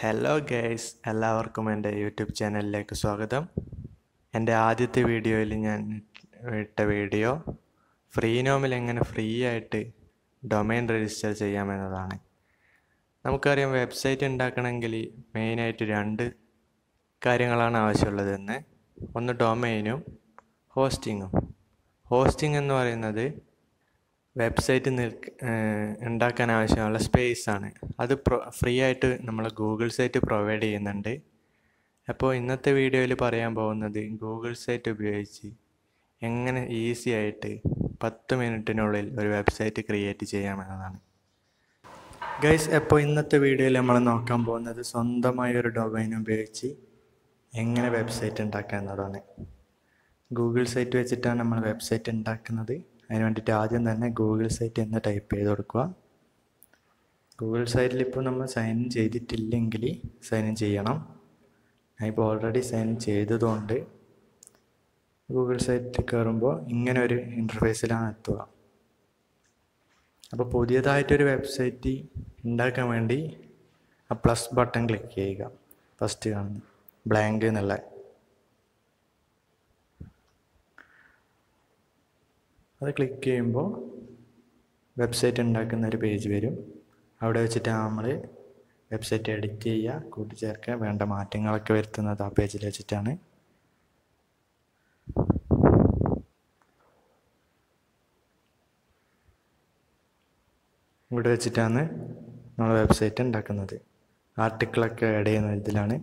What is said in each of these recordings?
hello guys എല്ലാവർക്കും എൻ്റെ YouTube ചാനലിലേക്ക് സ്വാഗതം എൻ്റെ ആദ്യത്തെ വീഡിയോയിൽ ഞാൻ ഇട്ട വീഡിയോ ഫ്രീനോമിൽ എങ്ങനെ ഫ്രീ ആയിട്ട് ഡൊമൈൻ രജിസ്റ്റർ ചെയ്യാമെന്നതാണ് നമുക്കറിയാം വെബ്സൈറ്റ് ഉണ്ടാക്കണമെങ്കിൽ മെയിനായിട്ട് രണ്ട് കാര്യങ്ങളാണ് ആവശ്യമുള്ളതെന്ന് ഒന്ന് ഡൊമൈനും ഹോസ്റ്റിങ്ങും ഹോസ്റ്റിംഗ് എന്ന് പറയുന്നത് വെബ്സൈറ്റ് നിൽക്ക് ഉണ്ടാക്കാൻ ആവശ്യമുള്ള സ്പേസ് ആണ് അത് പ്രൊ ഫ്രീ ആയിട്ട് നമ്മൾ ഗൂഗിൾ സൈറ്റ് പ്രൊവൈഡ് ചെയ്യുന്നുണ്ട് അപ്പോൾ ഇന്നത്തെ വീഡിയോയിൽ പറയാൻ പോകുന്നത് ഗൂഗിൾ സൈറ്റ് ഉപയോഗിച്ച് എങ്ങനെ ഈസി ആയിട്ട് പത്ത് മിനിറ്റിനുള്ളിൽ ഒരു വെബ്സൈറ്റ് ക്രിയേറ്റ് ചെയ്യാമെന്നതാണ് ഗൈസ് അപ്പോൾ ഇന്നത്തെ വീഡിയോയിൽ നമ്മൾ നോക്കാൻ പോകുന്നത് സ്വന്തമായി ഒരു ഡൊമൈൻ ഉപയോഗിച്ച് എങ്ങനെ വെബ്സൈറ്റ് ഉണ്ടാക്കുക എന്നതാണ് ഗൂഗിൾ സൈറ്റ് വെച്ചിട്ടാണ് നമ്മൾ വെബ്സൈറ്റ് ഉണ്ടാക്കുന്നത് അതിന് വേണ്ടിയിട്ട് ആദ്യം തന്നെ ഗൂഗിൾ സൈറ്റ് എന്ന് ടൈപ്പ് ചെയ്ത് കൊടുക്കുക ഗൂഗിൾ സൈറ്റിൽ ഇപ്പോൾ നമ്മൾ സൈൻ ഇൻ ചെയ്തിട്ടില്ലെങ്കിൽ സൈൻ ഇൻ ചെയ്യണം ഞാൻ ഇപ്പോൾ ഓൾറെഡി സൈൻ ഇൻ ചെയ്തതുകൊണ്ട് ഗൂഗിൾ സൈറ്റിൽ കയറുമ്പോൾ ഇങ്ങനെ ഒരു ഇൻ്റർഫേസിലാണ് എത്തുക അപ്പോൾ പുതിയതായിട്ടൊരു വെബ്സൈറ്റ് ഉണ്ടാക്കാൻ വേണ്ടി ആ പ്ലസ് ബട്ടൺ ക്ലിക്ക് ചെയ്യുക ഫസ്റ്റ് കാണുന്നത് ബ്ലാങ്ക് എന്നുള്ള അത് ക്ലിക്ക് ചെയ്യുമ്പോൾ വെബ്സൈറ്റ് ഉണ്ടാക്കുന്ന ഒരു പേജ് വരും അവിടെ വെച്ചിട്ട് നമ്മൾ വെബ്സൈറ്റ് എഡിറ്റ് ചെയ്യുക കൂട്ടിച്ചേർക്കുക വേണ്ട മാറ്റങ്ങളൊക്കെ വരുത്തുന്നത് ആ പേജിൽ വെച്ചിട്ടാണ് ഇവിടെ വെച്ചിട്ടാണ് നമ്മൾ വെബ്സൈറ്റ് ഉണ്ടാക്കുന്നത് ആർട്ടിക്കിളൊക്കെ ആഡ് ചെയ്യുന്ന ഇതിലാണ്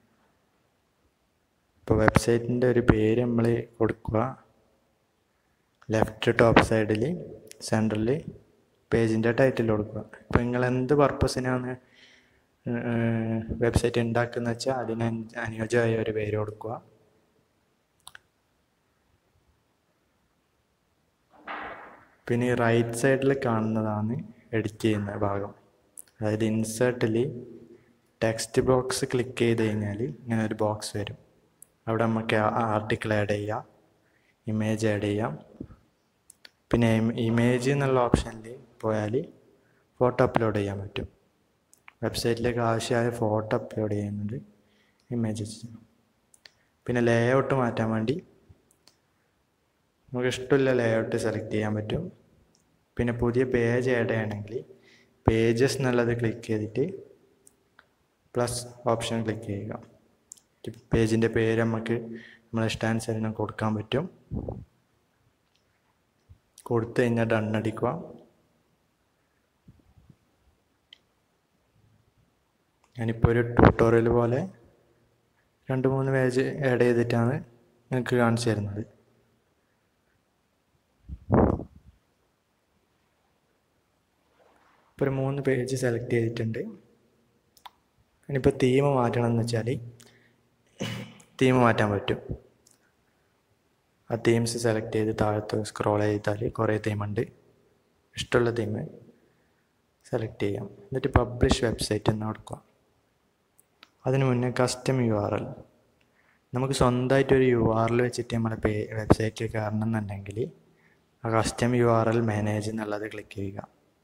ഇപ്പോൾ വെബ്സൈറ്റിൻ്റെ ഒരു പേര് നമ്മൾ കൊടുക്കുക ലെഫ്റ്റ് ടോപ്പ് സൈഡിൽ സെൻറ്ററിൽ പേജിൻ്റെ ടൈറ്റിൽ കൊടുക്കുക ഇപ്പോൾ നിങ്ങൾ എന്ത് പർപ്പസിനാണ് വെബ്സൈറ്റ് ഉണ്ടാക്കുന്ന വെച്ചാൽ അതിന് അനുയോജ്യമായ ഒരു പേര് കൊടുക്കുക പിന്നെ ഈ റൈറ്റ് സൈഡിൽ കാണുന്നതാണ് എഡിറ്റ് ചെയ്യുന്ന ഭാഗം അതായത് ഇൻസേർട്ടിൽ ടെക്സ്റ്റ് ബോക്സ് ക്ലിക്ക് ചെയ്ത് കഴിഞ്ഞാൽ ഇങ്ങനെ ഒരു ബോക്സ് വരും അവിടെ നമുക്ക് ആർട്ടിക്കിൾ ആഡ് ചെയ്യാം ഇമേജ് ആഡ് ചെയ്യാം പിന്നെ ഇമേജ് എന്നുള്ള ഓപ്ഷനിൽ പോയാൽ ഫോട്ടോ അപ്ലോഡ് ചെയ്യാൻ പറ്റും വെബ്സൈറ്റിലേക്ക് ആവശ്യമായ ഫോട്ടോ അപ്ലോഡ് ചെയ്യുന്നുണ്ട് ഇമേജസ് പിന്നെ ലേ ഔട്ട് മാറ്റാൻ വേണ്ടി നമുക്ക് ഇഷ്ടമുള്ള ലേ ഔട്ട് സെലക്ട് ചെയ്യാൻ പറ്റും പിന്നെ പുതിയ പേജ് ആഡ് ചെയ്യണമെങ്കിൽ പേജസ് എന്നുള്ളത് ക്ലിക്ക് ചെയ്തിട്ട് പ്ലസ് ഓപ്ഷൻ ക്ലിക്ക് ചെയ്യുക പേജിൻ്റെ പേര് നമുക്ക് നമ്മളെ ഇഷ്ടാനുസരണം കൊടുക്കാൻ പറ്റും കൊടുത്തു കഴിഞ്ഞാൽ ഡണ്ണടിക്കുക ഞാനിപ്പോൾ ഒരു ട്യൂട്ടോറിയൽ പോലെ രണ്ട് മൂന്ന് പേജ് ആഡ് ചെയ്തിട്ടാണ് നിങ്ങൾക്ക് കാണിച്ചു തരുന്നത് ഇപ്പോൾ ഒരു മൂന്ന് പേജ് സെലക്ട് ചെയ്തിട്ടുണ്ട് ഇനിയിപ്പോൾ തീം മാറ്റണം എന്ന് വെച്ചാൽ തീം മാറ്റാൻ പറ്റും ആ തീംസ് സെലക്ട് ചെയ്ത് താഴത്ത് സ്ക്രോൾ ചെയ്താൽ കുറേ തീമുണ്ട് ഇഷ്ടമുള്ള തീം സെലക്ട് ചെയ്യാം എന്നിട്ട് പബ്ലിഷ് വെബ്സൈറ്റ് എന്ന് കൊടുക്കുക അതിന് മുന്നേ കസ്റ്റം യു ആർ എൽ നമുക്ക് സ്വന്തമായിട്ടൊരു യു ആർ എൽ വെച്ചിട്ട് നമ്മളെ പേ വെബ്സൈറ്റിൽ കയറണം എന്നുണ്ടെങ്കിൽ ആ custom U R L manage എന്നുള്ളത് ക്ലിക്ക് ചെയ്യുക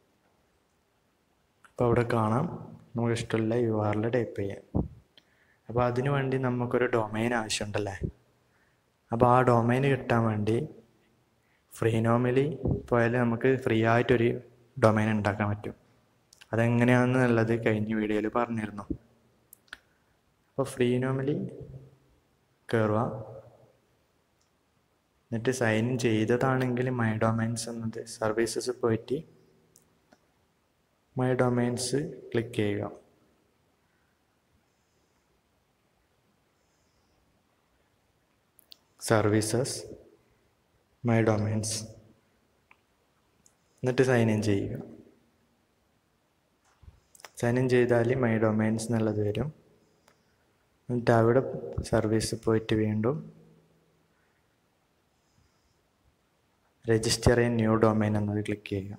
അപ്പോൾ അവിടെ കാണാം നമുക്ക് ഇഷ്ടമുള്ള യു ആർ എൽ ടൈപ്പ് ചെയ്യാം അപ്പോൾ അതിനു വേണ്ടി നമുക്കൊരു ഡൊമൈൻ ആവശ്യമുണ്ടല്ലേ അപ്പോൾ ആ ഡൊമൈൻ കിട്ടാൻ വേണ്ടി ഫ്രീനോമിലി പോയാൽ നമുക്ക് ഫ്രീ ആയിട്ടൊരു ഡൊമൈൻ ഉണ്ടാക്കാൻ പറ്റും അതെങ്ങനെയാണെന്നുള്ളത് കഴിഞ്ഞ വീഡിയോയിൽ പറഞ്ഞിരുന്നു അപ്പോൾ ഫ്രീനോമിലി കയറുക എന്നിട്ട് സൈൻ ഇൻ ചെയ്തതാണെങ്കിൽ മൈ ഡൊമൈൻസ് എന്നത് സർവീസസ് പോയിട്ട് മൈ ഡൊമൈൻസ് ക്ലിക്ക് ചെയ്യുക സർവീസസ് മൈ ഡൊമൈൻസ് എന്നിട്ട് സൈൻ ഇൻ ചെയ്യുക സൈൻ ഇൻ ചെയ്താൽ മൈ ഡൊമൈൻസ് എന്നുള്ളത് വരും എന്നിട്ട് അവിടെ സർവീസ് പോയിട്ട് വീണ്ടും രജിസ്റ്റർ എ ന്യൂ ഡൊമൈൻ എന്നത് ക്ലിക്ക് ചെയ്യുക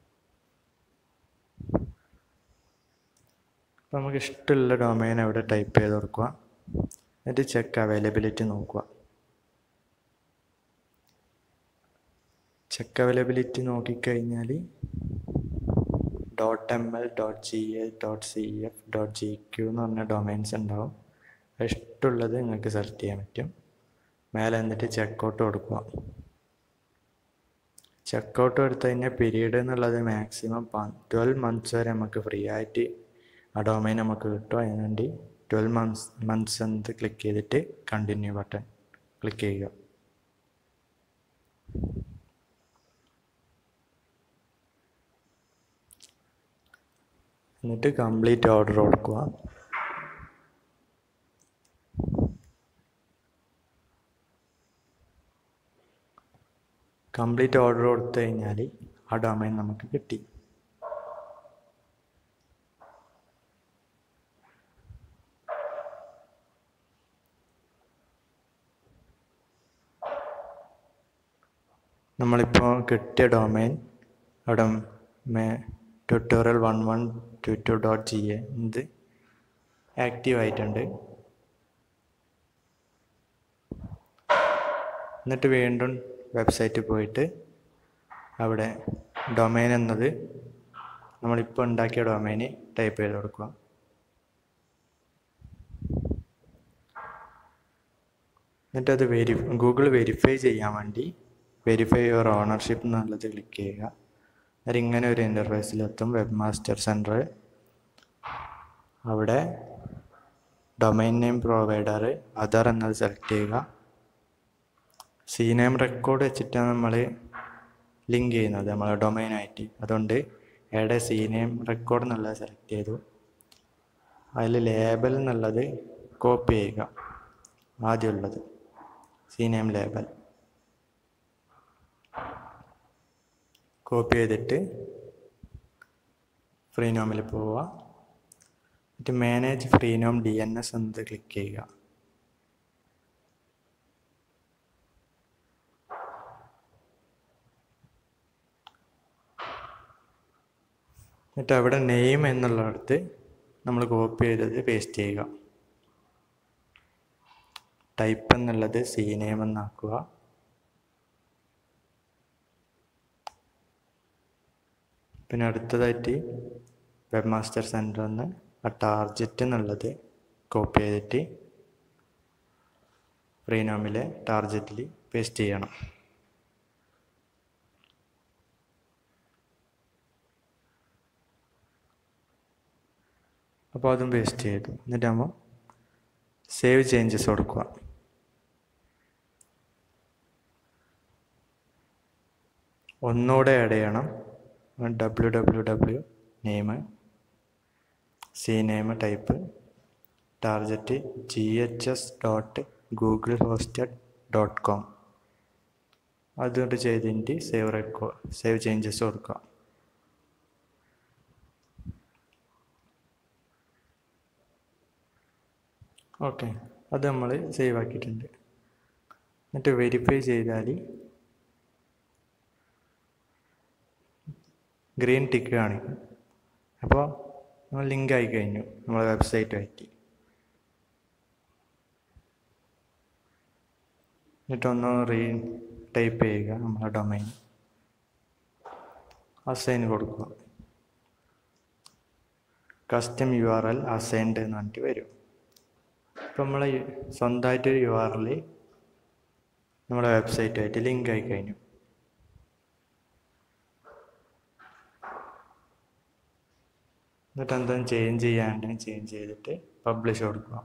അപ്പോൾ നമുക്ക് ഇഷ്ടമുള്ള ഡൊമൈൻ അവിടെ ടൈപ്പ് ചെയ്ത് കൊടുക്കുക എന്നിട്ട് ചെക്ക് അവൈലബിലിറ്റി നോക്കുക ചെക്ക് അവൈലബിലിറ്റി നോക്കിക്കഴിഞ്ഞാൽ dot M L dot G A dot C F dot G Q എന്ന് പറഞ്ഞ ഡൊമൈൻസ് ഉണ്ടാവും ഇഷ്ടമുള്ളത് നിങ്ങൾക്ക് സെലക്ട് ചെയ്യാൻ പറ്റും മേലെ എന്നിട്ട് ചെക്കൗട്ട് കൊടുക്കുക ചെക്കൗട്ട് എടുത്തു കഴിഞ്ഞാൽ പീരീഡ് എന്നുള്ളത് മാക്സിമം ട്വൽവ് മന്ത്സ് വരെ നമുക്ക് ഫ്രീ ആയിട്ട് ആ ഡൊമൈൻ നമുക്ക് കിട്ടും അതിന് വേണ്ടി ട്വൽവ് മന്ത്സ് മന്ത്സ് എന്ന് ക്ലിക്ക് ചെയ്തിട്ട് കണ്ടിന്യൂ ബട്ടൺ ക്ലിക്ക് ചെയ്യുക എന്നിട്ട് കംപ്ലീറ്റ് ഓർഡർ കൊടുക്കുക കംപ്ലീറ്റ് ഓർഡർ കൊടുത്തു കഴിഞ്ഞാൽ ആ ഡൊമൈൻ നമുക്ക് കിട്ടി നമ്മളിപ്പോൾ കിട്ടിയ ഡൊമൈൻ അവിടെ my tutorial one one two two dot G A ഇത് ആക്റ്റീവ് ആയിട്ടുണ്ട് എന്നിട്ട് വീണ്ടും വെബ്സൈറ്റിൽ പോയിട്ട് അവിടെ ഡൊമൈൻ എന്നത് നമ്മളിപ്പോൾ ഉണ്ടാക്കിയ ഡൊമൈന് ടൈപ്പ് ചെയ്ത് കൊടുക്കുക എന്നിട്ട് അത് വെരി ഗൂഗിൾ വെരിഫൈ ചെയ്യാൻ വേണ്ടി വെരിഫൈ യുവർ ഓണർഷിപ്പ് എന്നുള്ളത് ക്ലിക്ക് ചെയ്യുക എന്നിട്ട് ഇങ്ങനെ ഒരു ഇൻ്റർഫേസിലെത്തും വെബ് മാസ്റ്റർ സെൻറ്റർ അവിടെ ഡൊമൈൻ നെയിം പ്രൊവൈഡർ അതർ എന്നത് സെലക്ട് ചെയ്യുക സി നെയിം റെക്കോർഡ് വെച്ചിട്ടാണ് നമ്മൾ ലിങ്ക് ചെയ്യുന്നത് നമ്മളെ ഡൊമൈനായിട്ട് അതുകൊണ്ട് എവിടെ സി നെയിം റെക്കോർഡ് എന്നുള്ളത് സെലക്ട് ചെയ്തു അതിൽ ലേബൽ എന്നുള്ളത് കോപ്പി ചെയ്യുക ആദ്യമുള്ളത് സി നെയിം ലേബൽ കോപ്പി ചെയ്തിട്ട് ഫ്രീനോമിൽ പോവുക എന്നിട്ട് manage Freenom D N S എന്നത് ക്ലിക്ക് ചെയ്യുക എന്നിട്ട് അവിടെ നെയിം എന്നുള്ളിടത്ത് നമ്മൾ കോപ്പി ചെയ്തത് പേസ്റ്റ് ചെയ്യുക ടൈപ്പ് എന്നുള്ളത് സി നെയിം എന്നാക്കുക പിന്നെ അടുത്തതായിട്ട് വെബ് മാസ്റ്റർ സെൻറ്റർ എന്ന് ആ ടാർജറ്റ് എന്നുള്ളത് കോപ്പി ചെയ്തിട്ട് ഫ്രീനോമിലെ ടാർജറ്റിൽ പേസ്റ്റ് ചെയ്യണം അപ്പോൾ അതും പേസ്റ്റ് ചെയ്തു എന്നിട്ട് നമ്മൾ സേവ് ചേഞ്ചസ് കൊടുക്കുക ഒന്നുകൂടെ ആഡ് ചെയ്യണം W W W name C name type target G H S dot Google hosted dot com അതുകൊണ്ട് ചെയ്തിട്ട് സേവ് റെക്കോ സേവ് ചേഞ്ചസ് കൊടുക്കുക ഓക്കെ അത് നമ്മൾ സേവ് ആക്കിയിട്ടുണ്ട് എന്നിട്ട് വെരിഫൈ ചെയ്താൽ ഗ്രീൻ ടിക്ക് കാണിക്കും അപ്പോൾ നമ്മൾ ലിങ്ക് ആയി കഴിഞ്ഞു നമ്മളെ വെബ്സൈറ്റുമായിട്ട് എന്നിട്ടൊന്ന് റീ ടൈപ്പ് ചെയ്യുക നമ്മളെ ഡൊമൈൻ അസൈൻ കൊടുക്കുക custom U R L assigned എന്ന് പറഞ്ഞിട്ട് വരും ഇപ്പം നമ്മൾ സ്വന്തമായിട്ടൊരു യു ആർ എൽ നമ്മുടെ വെബ്സൈറ്റുമായിട്ട് ലിങ്ക് ആയി കഴിഞ്ഞു എന്നിട്ട് എന്തെങ്കിലും ചേഞ്ച് ചെയ്യാണ്ടെങ്കിൽ ചേഞ്ച് ചെയ്തിട്ട് പബ്ലിഷ് കൊടുക്കുക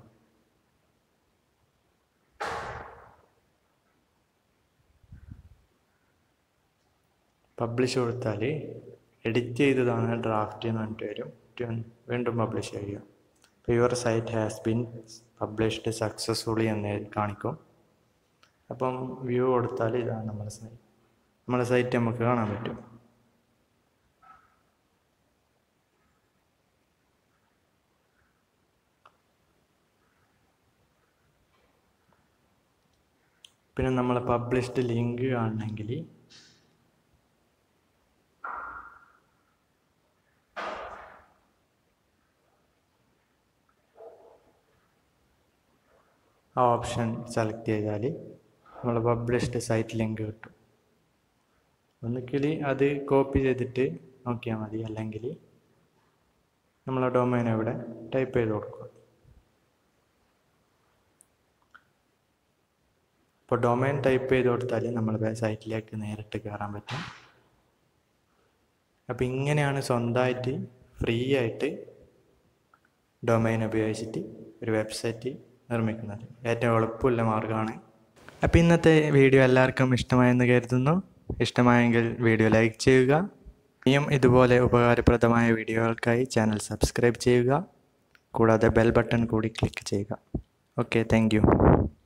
പബ്ലിഷ് കൊടുത്താൽ എഡിറ്റ് ചെയ്തതാണ് ഡ്രാഫ്റ്റ് എന്ന് പറഞ്ഞിട്ട് വരും വീണ്ടും പബ്ലിഷ് ചെയ്യുക ഇപ്പോൾ your site has been published successfully എന്ന് കാണിക്കും അപ്പം വ്യൂ കൊടുത്താൽ ഇതാണ് നമ്മുടെ സൈറ്റ് നമ്മുടെ സൈറ്റ് നമുക്ക് കാണാൻ പറ്റും പിന്നെ നമ്മൾ പബ്ലിഷ്ഡ് ലിങ്ക് കാണണമെങ്കിൽ ആ ഓപ്ഷൻ സെലക്ട് ചെയ്താൽ നമ്മൾ പബ്ലിഷ്ഡ് സൈറ്റ് ലിങ്ക് കിട്ടും ഒന്നുകിൽ അത് കോപ്പി ചെയ്തിട്ട് നോക്കിയാൽ മതി അല്ലെങ്കിൽ നമ്മളെ ഡൊമൈൻ ഇവിടെ ടൈപ്പ് ചെയ്ത് കൊടുക്കുക ഇപ്പോൾ ഡൊമൈൻ ടൈപ്പ് ചെയ്ത് കൊടുത്താൽ നമ്മൾ സൈറ്റിലേക്ക് നേരിട്ട് കയറാൻ പറ്റും അപ്പോൾ ഇങ്ങനെയാണ് സ്വന്തമായിട്ട് ഫ്രീ ആയിട്ട് ഡൊമൈൻ ഉപയോഗിച്ചിട്ട് ഒരു വെബ്സൈറ്റ് നിർമ്മിക്കുന്നത് ഏറ്റവും എളുപ്പമുള്ള മാർഗ്ഗമാണ് അപ്പോൾ ഇന്നത്തെ വീഡിയോ എല്ലാവർക്കും ഇഷ്ടമായെന്ന് കരുതുന്നു ഇഷ്ടമായെങ്കിൽ വീഡിയോ ലൈക്ക് ചെയ്യുക ഇനിയും ഇതുപോലെ ഉപകാരപ്രദമായ വീഡിയോകൾക്കായി ചാനൽ സബ്സ്ക്രൈബ് ചെയ്യുക കൂടാതെ ബെൽ ബട്ടൺ കൂടി ക്ലിക്ക് ചെയ്യുക ഓക്കെ താങ്ക്